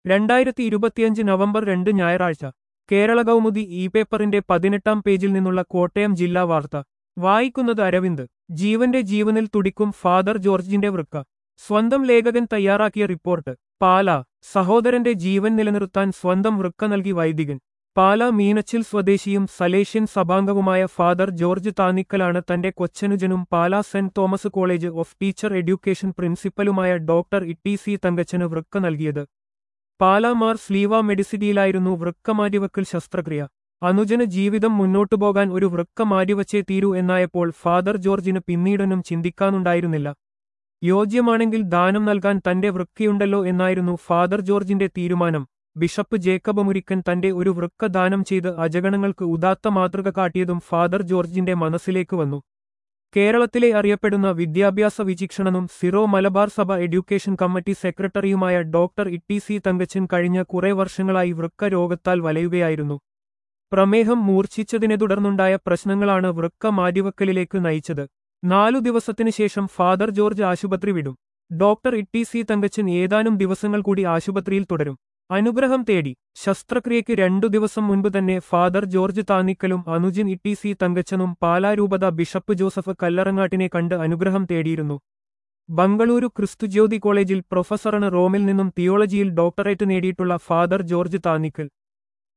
രണ്ടായിരത്തി ഇരുപത്തിയഞ്ച് നവംബർ രണ്ട് ഞായറാഴ്ച കേരള കൗമുദി ഇ പേപ്പറിന്റെ പതിനെട്ടാം പേജിൽ നിന്നുള്ള കോട്ടയം ജില്ലാ വാർത്ത വായിക്കുന്നത് അരവിന്ദ് ജീവന്റെ ജീവനിൽ തുടിക്കും ഫാദർ ജോർജിന്റെ വൃക്ക സ്വന്തം ലേഖകൻ തയ്യാറാക്കിയ റിപ്പോർട്ട് പാല സഹോദരന്റെ ജീവൻ നിലനിർത്താൻ സ്വന്തം വൃക്ക നൽകി വൈദികൻ പാല മീനച്ചിൽ സ്വദേശിയും സലേഷ്യൻ സഭാംഗവുമായ ഫാദർ ജോർജ് താന്നിക്കലാണ് തന്റെ കൊച്ചനുജനും Pala saint Thomas college of teacher education പ്രിൻസിപ്പലുമായ ഡോക്ടർ ഇട്ടി സി തങ്കച്ചന് വൃക്ക നൽകിയത് പാലാമാർ സ്ലീവ മെഡിസിറ്റിയിലായിരുന്നു വൃക്ക മാറ്റിവെക്കൽ ശസ്ത്രക്രിയ അനുജന് ജീവിതം മുന്നോട്ടു പോകാൻ ഒരു വൃക്ക മാറ്റിവച്ചേ തീരൂ എന്നായപ്പോൾ ഫാദർ ജോർജിന് പിന്നീടൊന്നും ചിന്തിക്കാനുണ്ടായിരുന്നില്ല യോജ്യമാണെങ്കിൽ ദാനം നൽകാൻ തന്റെ വൃക്കയുണ്ടല്ലോ എന്നായിരുന്നു ഫാദർ ജോർജിന്റെ തീരുമാനം ബിഷപ്പ് ജേക്കബ് മുരിക്കൻ തന്റെ ഒരു വൃക്ക ദാനം ചെയ്ത് അജഗണങ്ങൾക്ക് ഉദാത്ത മാതൃക കാട്ടിയതും ഫാദർ ജോർജിന്റെ മനസ്സിലേക്ക് വന്നു കേരളത്തിലെ അറിയപ്പെടുന്ന വിദ്യാഭ്യാസ വിചിക്ഷണനും സിറോ മലബാർ സഭ എഡ്യൂക്കേഷൻ കമ്മിറ്റി സെക്രട്ടറിയുമായ ഡോക്ടർ ഇട്ടി സി തങ്കച്ചൻ കഴിഞ്ഞ കുറെ വർഷങ്ങളായി വൃക്ക രോഗത്താൽ വലയുകയായിരുന്നു പ്രമേഹം മൂർച്ഛിച്ചതിനെ തുടർന്നുണ്ടായ പ്രശ്നങ്ങളാണ് വൃക്ക മാറ്റിവെക്കലിലേക്ക് നയിച്ചത് നാലു ദിവസത്തിനു ശേഷം ഫാദർ ജോർജ് ആശുപത്രി വിടും ഡോക്ടർ ഇട്ടി സി തങ്കച്ചൻ ഏതാനും ദിവസങ്ങൾ കൂടി ആശുപത്രിയിൽ തുടരും അനുഗ്രഹം തേടി ശസ്ത്രക്രിയയ്ക്ക് രണ്ടു ദിവസം മുൻപ് തന്നെ ഫാദർ ജോർജ് താന്നിക്കലും അനുജൻ ഇട്ടി സി തങ്കച്ചനും പാലാരൂപത ബിഷപ്പ് ജോസഫ് കല്ലറങ്ങാട്ടിനെ കണ്ട് അനുഗ്രഹം തേടിയിരുന്നു ബംഗളൂരു ക്രിസ്തുജ്യോതി കോളേജിൽ പ്രൊഫസറാണ് റോമിൽ നിന്നും തിയോളജിയിൽ ഡോക്ടറേറ്റ് നേടിയിട്ടുള്ള ഫാദർ ജോർജ് താന്നിക്കൽ